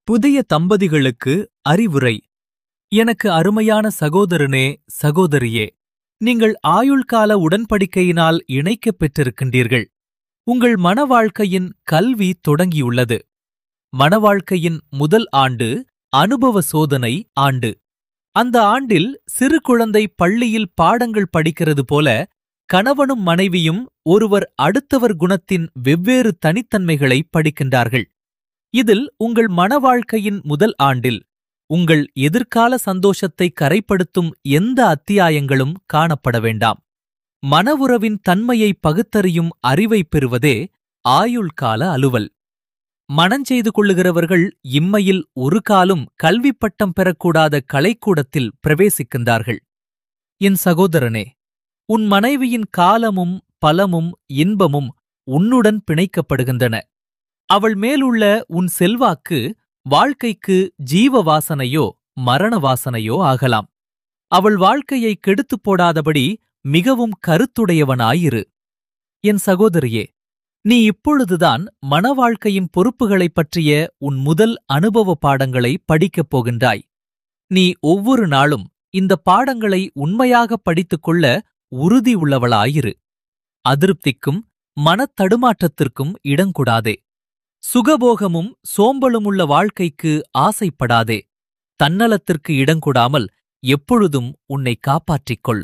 புதிய தம்பதிகளுக்கு அறிவுரை எனக்கு அருமையான சகோதரனே சகோதரியே நீங்கள் ஆயுள்கால உடன்படிக்கையினால் இணைக்கப் பெற்றிருக்கின்றீர்கள் உங்கள் மணவாழ்க்கையின் கல்வி தொடங்கியுள்ளது மணவாழ்க்கையின் முதல் ஆண்டு அனுபவ சோதனை ஆண்டு அந்த ஆண்டில் சிறு குழந்தை பள்ளியில் பாடங்கள் படிக்கிறது போல கணவனும் மனைவியும் ஒருவர் அடுத்தவர் குணத்தின் வெவ்வேறு தனித்தன்மைகளை படிக்கின்றார்கள் இதில் உங்கள் மணவாழ்க்கையின் முதல் ஆண்டில் உங்கள் எதிர்கால சந்தோஷத்தை கரைப்படுத்தும் எந்த அத்தியாயங்களும் காணப்பட வேண்டாம் மனவுறவின் தன்மையை பகுத்தறியும் அறிவை பெறுவதே ஆயுள்கால அலுவல் மணஞ்செய்து கொள்ளுகிறவர்கள் இம்மையில் ஒரு காலும் கல்விப் பட்டம் பெறக்கூடாத கலைக்கூடத்தில் பிரவேசிக்கின்றார்கள் என் சகோதரனே உன் மனைவியின் காலமும் பலமும் இன்பமும் உன்னுடன் பிணைக்கப்படுகின்றன அவள் மேலுள்ள உன் செல்வாக்கு வாழ்க்கைக்கு ஜீவ வாசனையோ மரண வாசனையோ ஆகலாம் அவள் வாழ்க்கையை கெடுத்துப் போடாதபடி மிகவும் கருத்துடையவனாயிரு என் சகோதரியே நீ இப்பொழுதுதான் மணவாழ்க்கையின் பொறுப்புகளைப் பற்றிய உன் முதல் அனுபவ பாடங்களை படிக்கப் போகின்றாய் நீ ஒவ்வொரு நாளும் இந்த பாடங்களை உண்மையாக படித்துக்கொள்ள உறுதி உள்ளவளாயிரு அதிருப்திக்கும் மனத்தடுமாற்றத்திற்கும் இடங்கூடாதே சுகபோகமும் சோம்பலுமுள்ள வாழ்க்கைக்கு ஆசைப்படாதே தன்னலத்திற்கு இடங்கொடாமல் எப்பொழுதும் உன்னை காப்பாற்றிக்கொள்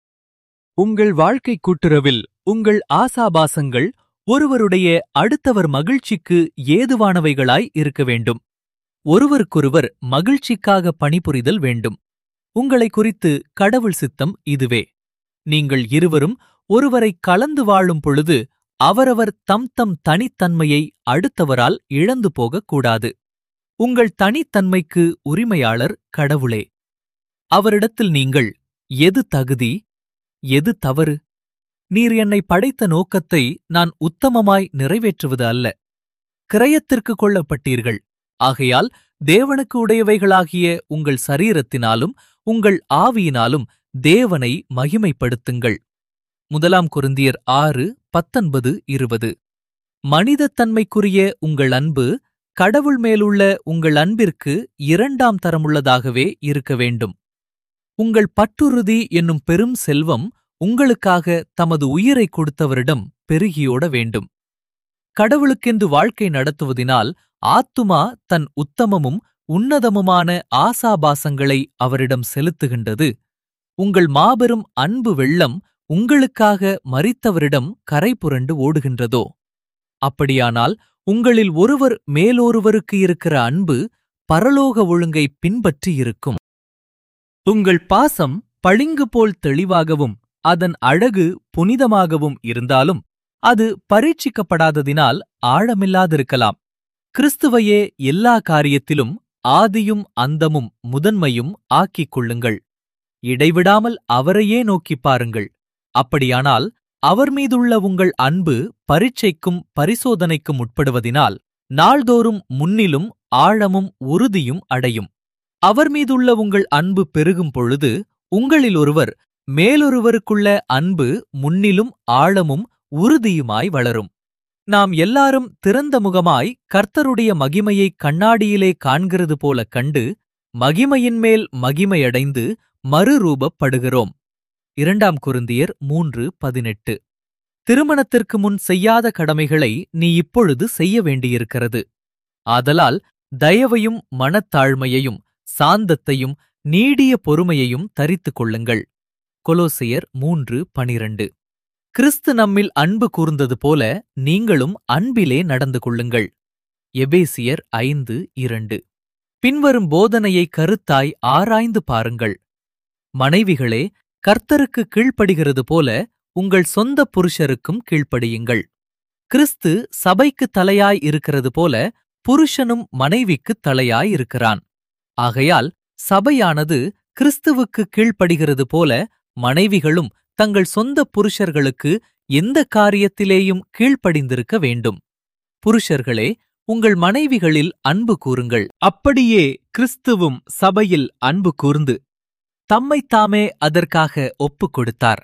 உங்கள் வாழ்க்கை கூட்டுறவில் உங்கள் ஆசாபாசங்கள் ஒருவருடைய அடுத்தவர் மகிழ்ச்சிக்கு ஏதுவானவைகளாய் இருக்க வேண்டும் ஒருவருக்கொருவர் மகிழ்ச்சிக்காக பணிபுரிதல் வேண்டும் உங்களை குறித்து கடவுள் சித்தம் இதுவே நீங்கள் இருவரும் ஒருவரை கலந்து வாழும் பொழுது அவரவர் தம் தம் தனித்தன்மையை அடுத்தவரால் இழந்து போகக்கூடாது உங்கள் தனித்தன்மைக்கு உரிமையாளர் கடவுளே அவரிடத்தில் நீங்கள் எது தகுதி எது தவறு நீர் என்னை படைத்த நோக்கத்தை நான் உத்தமமாய் நிறைவேற்றுவது அல்ல கிரயத்திற்கு கொள்ளப்பட்டீர்கள் ஆகையால் தேவனுக்கு உடையவைகளாகிய உங்கள் சரீரத்தினாலும் உங்கள் ஆவியினாலும் தேவனை மகிமைப்படுத்துங்கள் முதலாம் குருந்தியர் ஆறு பத்தொன்பது இருபது மனிதத்தன்மைக்குரிய உங்கள் அன்பு கடவுள் மேலுள்ள உங்கள் அன்பிற்கு இரண்டாம் தரமுள்ளதாகவே இருக்க வேண்டும் உங்கள் பற்றுறுதி என்னும் பெரும் செல்வம் உங்களுக்காக தமது உயிரை கொடுத்தவரிடம் பெருகியோட வேண்டும் கடவுளுக்கென்று வாழ்க்கை நடத்துவதினால் ஆத்துமா தன் உத்தமமும் உன்னதமுமான ஆசாபாசங்களை அவரிடம் செலுத்துகின்றது உங்கள் மாபெரும் அன்பு வெள்ளம் உங்களுக்காக மறித்தவரிடம் கரை புரண்டு ஓடுகின்றதோ அப்படியானால் உங்களில் ஒருவர் மேலொருவருக்கு இருக்கிற அன்பு பரலோக ஒழுங்கை பின்பற்றி இருக்கும் உங்கள் பாசம் பளிங்கு போல் தெளிவாகவும் அதன் அழகு புனிதமாகவும் இருந்தாலும் அது பரீட்சிக்கப்படாததினால் ஆழமில்லாதிருக்கலாம் கிறிஸ்துவையே எல்லா காரியத்திலும் ஆதியும் அந்தமும் முதன்மையும் ஆக்கிக் கொள்ளுங்கள் இடைவிடாமல் அவரையே நோக்கிப் பாருங்கள் அப்படியானால் அவர் மீதுள்ள உங்கள் அன்பு பரீட்சைக்கும் பரிசோதனைக்கும் உட்படுவதினால் நாள்தோறும் முன்னிலும் ஆழமும் உறுதியும் அடையும் அவர் மீதுள்ள உங்கள் அன்பு பெருகும் பொழுது உங்களில் ஒருவர் மேலொருவருக்குள்ள அன்பு முன்னிலும் ஆழமும் உறுதியுமாய் வளரும் நாம் எல்லாரும் திறந்த முகமாய் கர்த்தருடைய மகிமையை கண்ணாடியிலே காண்கிறது போல கண்டு மகிமையின் மேல் மகிமையடைந்து மறுரூபப்படுகிறோம் இரண்டாம் குருந்தியர் மூன்று பதினெட்டு திருமணத்திற்கு முன் செய்யாத கடமைகளை நீ இப்பொழுது செய்ய வேண்டியிருக்கிறது ஆதலால் தயவையும் மனத்தாழ்மையையும் சாந்தத்தையும் நீடிய பொறுமையையும் தரித்துக் கொள்ளுங்கள் கொலோசியர் மூன்று பனிரண்டு கிறிஸ்து நம்மில் அன்பு கூர்ந்தது போல நீங்களும் அன்பிலே நடந்து கொள்ளுங்கள் எபேசியர் ஐந்து இரண்டு பின்வரும் போதனையை கருத்தாய் ஆராய்ந்து பாருங்கள் மனைவிகளே கர்த்தருக்கு கீழ்ப்படுகிறது போல உங்கள் சொந்த புருஷருக்கும் கீழ்ப்படியுங்கள் கிறிஸ்து சபைக்கு தலையாய் இருக்கிறது போல புருஷனும் மனைவிக்கு தலையாய் இருக்கிறான் ஆகையால் சபையானது கிறிஸ்துவுக்கு கீழ்ப்படுகிறது போல மனைவிகளும் தங்கள் சொந்த புருஷர்களுக்கு எந்த காரியத்திலேயும் கீழ்ப்படிந்திருக்க வேண்டும் புருஷர்களே உங்கள் மனைவிகளில் அன்பு கூறுங்கள் அப்படியே கிறிஸ்துவும் சபையில் அன்பு கூர்ந்து தம்மைத்தாமே அதற்காக ஒப்புக் கொடுத்தார்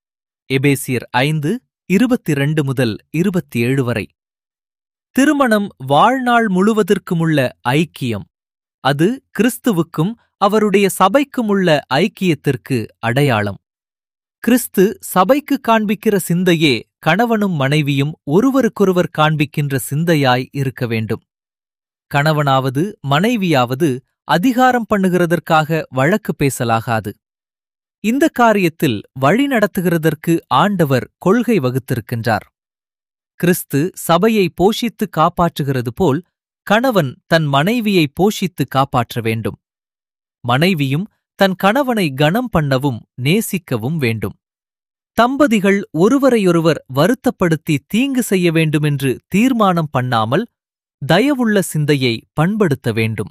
எபேசியர் ஐந்து இருபத்திரண்டு முதல் இருபத்தி ஏழு வரை திருமணம் வாழ்நாள் முழுவதற்குமுள்ள ஐக்கியம் அது கிறிஸ்துவுக்கும் அவருடைய சபைக்கும் உள்ள ஐக்கியத்திற்கு அடையாளம் கிறிஸ்து சபைக்கு காண்பிக்கிற சிந்தையே கணவனும் மனைவியும் ஒருவருக்கொருவர் காண்பிக்கின்ற சிந்தையாய் இருக்க வேண்டும் கணவனாவது மனைவியாவது அதிகாரம் பண்ணுகிறதற்காக வழக்கு பேசலாகாது இந்த காரியத்தில் வழி நடத்துகிறதற்கு ஆண்டவர் கொள்கை வகுத்திருக்கின்றார் கிறிஸ்து சபையை போஷித்து காப்பாற்றுகிறது போல் கணவன் தன் மனைவியை போஷித்து காப்பாற்ற வேண்டும் மனைவியும் தன் கணவனை கனம் பண்ணவும் நேசிக்கவும் வேண்டும் தம்பதிகள் ஒருவரையொருவர் வருத்தப்படுத்தி தீங்கு செய்ய வேண்டுமென்று தீர்மானம் பண்ணாமல் தயவுள்ள சிந்தையை பண்படுத்த வேண்டும்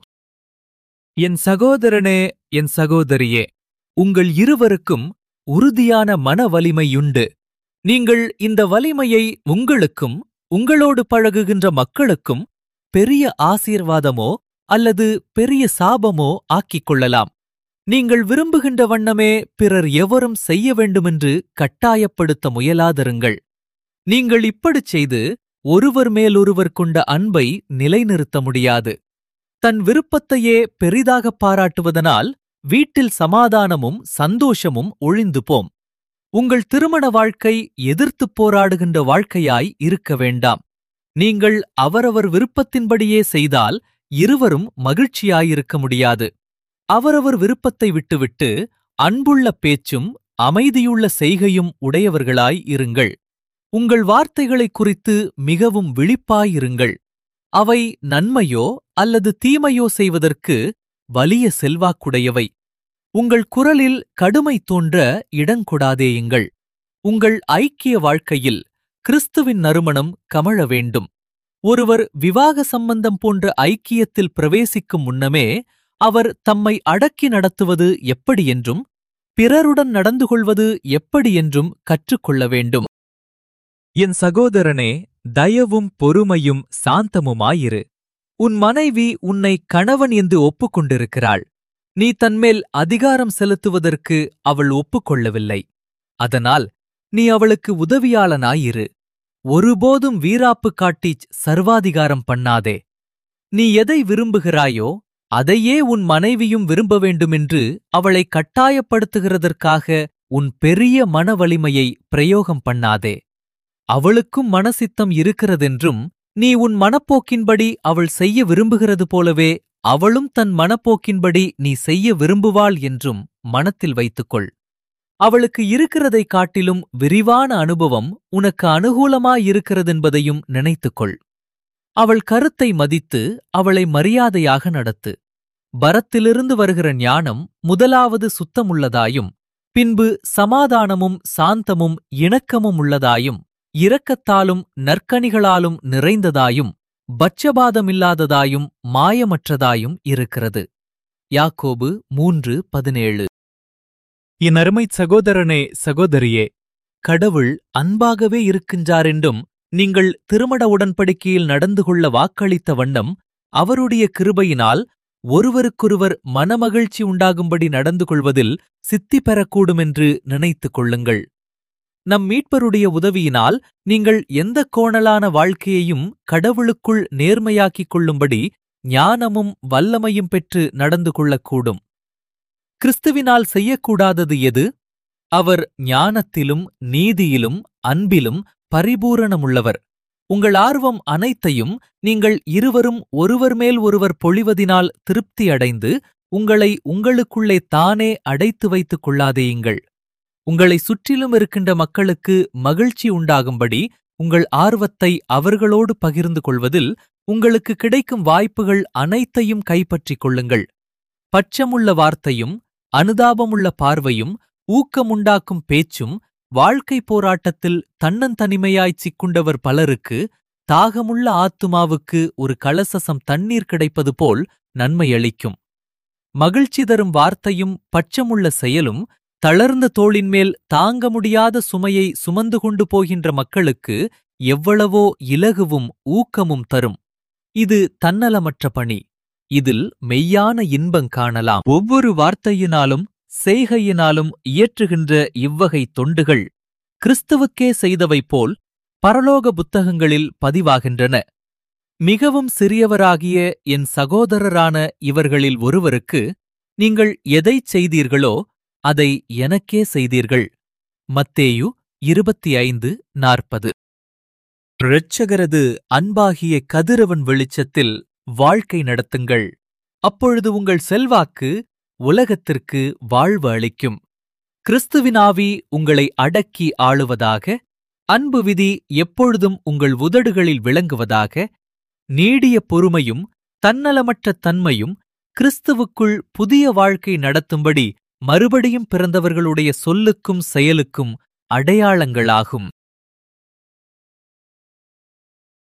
என் சகோதரனே என் சகோதரியே உங்கள் இருவருக்கும் உறுதியான மன வலிமையுண்டு நீங்கள் இந்த வலிமையை உங்களுக்கும் உங்களோடு பழகுகின்ற மக்களுக்கும் பெரிய ஆசீர்வாதமோ அல்லது பெரிய சாபமோ ஆக்கிக் கொள்ளலாம் நீங்கள் விரும்புகின்ற வண்ணமே பிறர் எவரும் செய்ய வேண்டுமென்று கட்டாயப்படுத்த முயலாதிருங்கள் நீங்கள் இப்படிச் செய்து ஒருவர் மேலொருவர் கொண்ட அன்பை நிலைநிறுத்த முடியாது தன் விருப்பத்தையே பெரிதாகப் பாராட்டுவதனால் வீட்டில் சமாதானமும் சந்தோஷமும் ஒழிந்து போம் உங்கள் திருமண வாழ்க்கை எதிர்த்துப் போராடுகின்ற வாழ்க்கையாய் இருக்க வேண்டாம் நீங்கள் அவரவர் விருப்பத்தின்படியே செய்தால் இருவரும் மகிழ்ச்சியாயிருக்க முடியாது அவரவர் விருப்பத்தை விட்டுவிட்டு அன்புள்ள பேச்சும் அமைதியுள்ள செய்கையும் உடையவர்களாய் இருங்கள் உங்கள் வார்த்தைகளைக் குறித்து மிகவும் விழிப்பாயிருங்கள் அவை நன்மையோ அல்லது தீமையோ செய்வதற்கு வலிய செல்வாக்குடையவை உங்கள் குரலில் கடுமை தோன்ற இடங்கொடாதேயுங்கள் உங்கள் ஐக்கிய வாழ்க்கையில் கிறிஸ்துவின் நறுமணம் கமழ வேண்டும் ஒருவர் விவாக சம்பந்தம் போன்ற ஐக்கியத்தில் பிரவேசிக்கும் முன்னமே அவர் தம்மை அடக்கி நடத்துவது எப்படி என்றும் பிறருடன் நடந்து கொள்வது எப்படி என்றும் கற்றுக்கொள்ள வேண்டும் என் சகோதரனே தயவும் பொறுமையும் சாந்தமுமாயிரு உன் மனைவி உன்னை கணவன் என்று ஒப்புக்கொண்டிருக்கிறாள் நீ தன்மேல் அதிகாரம் செலுத்துவதற்கு அவள் ஒப்புக்கொள்ளவில்லை அதனால் நீ அவளுக்கு உதவியாளனாயிரு ஒருபோதும் வீராப்பு காட்டிச் சர்வாதிகாரம் பண்ணாதே நீ எதை விரும்புகிறாயோ அதையே உன் மனைவியும் விரும்ப வேண்டுமென்று அவளை கட்டாயப்படுத்துகிறதற்காக உன் பெரிய மன வலிமையை பிரயோகம் பண்ணாதே அவளுக்கும் மனசித்தம் இருக்கிறதென்றும் நீ உன் மனப்போக்கின்படி அவள் செய்ய விரும்புகிறது போலவே அவளும் தன் மனப்போக்கின்படி நீ செய்ய விரும்புவாள் என்றும் மனத்தில் வைத்துக்கொள் அவளுக்கு இருக்கிறதைக் காட்டிலும் விரிவான அனுபவம் உனக்கு அனுகூலமாயிருக்கிறதென்பதையும் நினைத்துக்கொள் அவள் கருத்தை மதித்து அவளை மரியாதையாக நடத்து பரத்திலிருந்து வருகிற ஞானம் முதலாவது சுத்தமுள்ளதாயும் பின்பு சமாதானமும் சாந்தமும் இணக்கமும் உள்ளதாயும் இரக்கத்தாலும் நற்கனிகளாலும் நிறைந்ததாயும் பட்சபாதமில்லாததாயும் மாயமற்றதாயும் இருக்கிறது யாக்கோபு மூன்று பதினேழு என் அருமைச் சகோதரனே சகோதரியே கடவுள் அன்பாகவே இருக்கின்றாரென்றும் நீங்கள் திருமண உடன்படிக்கையில் நடந்து கொள்ள வாக்களித்த வண்ணம் அவருடைய கிருபையினால் ஒருவருக்கொருவர் மனமகிழ்ச்சி உண்டாகும்படி நடந்து கொள்வதில் சித்தி பெறக்கூடுமென்று நினைத்துக் கொள்ளுங்கள் நம் மீட்பருடைய உதவியினால் நீங்கள் எந்த கோணலான வாழ்க்கையையும் கடவுளுக்குள் நேர்மையாக்கிக் கொள்ளும்படி ஞானமும் வல்லமையும் பெற்று நடந்து கொள்ளக்கூடும் கிறிஸ்துவினால் செய்யக்கூடாதது எது அவர் ஞானத்திலும் நீதியிலும் அன்பிலும் பரிபூரணமுள்ளவர் உங்கள் ஆர்வம் அனைத்தையும் நீங்கள் இருவரும் ஒருவர் மேல் ஒருவர் பொழிவதினால் திருப்தி அடைந்து உங்களை உங்களுக்குள்ளே தானே அடைத்து வைத்துக் கொள்ளாதேயுங்கள் உங்களை சுற்றிலும் இருக்கின்ற மக்களுக்கு மகிழ்ச்சி உண்டாகும்படி உங்கள் ஆர்வத்தை அவர்களோடு பகிர்ந்து கொள்வதில் உங்களுக்கு கிடைக்கும் வாய்ப்புகள் அனைத்தையும் கைப்பற்றிக் கொள்ளுங்கள் பச்சமுள்ள வார்த்தையும் அனுதாபமுள்ள பார்வையும் ஊக்கமுண்டாக்கும் பேச்சும் வாழ்க்கை போராட்டத்தில் தன்னந்தனிமையாய் சிக்குண்டவர் பலருக்கு தாகமுள்ள ஆத்துமாவுக்கு ஒரு கலசசம் தண்ணீர் கிடைப்பது போல் நன்மையளிக்கும் மகிழ்ச்சி தரும் வார்த்தையும் பச்சமுள்ள செயலும் தளர்ந்த தோளின்மேல் தாங்க முடியாத சுமையை சுமந்து கொண்டு போகின்ற மக்களுக்கு எவ்வளவோ இலகுவும் ஊக்கமும் தரும் இது தன்னலமற்ற பணி இதில் மெய்யான இன்பங் காணலாம் ஒவ்வொரு வார்த்தையினாலும் செய்கையினாலும் இயற்றுகின்ற இவ்வகை தொண்டுகள் கிறிஸ்துவுக்கே செய்தவை போல் பரலோக புத்தகங்களில் பதிவாகின்றன மிகவும் சிறியவராகிய என் சகோதரரான இவர்களில் ஒருவருக்கு நீங்கள் எதைச் செய்தீர்களோ அதை எனக்கே செய்தீர்கள் மத்தேயு இருபத்தி ஐந்து நாற்பது இரட்சகரது அன்பாகிய கதிரவன் வெளிச்சத்தில் வாழ்க்கை நடத்துங்கள் அப்பொழுது உங்கள் செல்வாக்கு உலகத்திற்கு வாழ்வு அளிக்கும் கிறிஸ்துவின் ஆவி உங்களை அடக்கி ஆளுவதாக அன்பு விதி எப்பொழுதும் உங்கள் உதடுகளில் விளங்குவதாக நீடிய பொறுமையும் தன்னலமற்ற தன்மையும் கிறிஸ்துவுக்குள் புதிய வாழ்க்கை நடத்தும்படி மறுபடியும் பிறந்தவர்களுடைய சொல்லுக்கும் செயலுக்கும் அடையாளங்களாகும்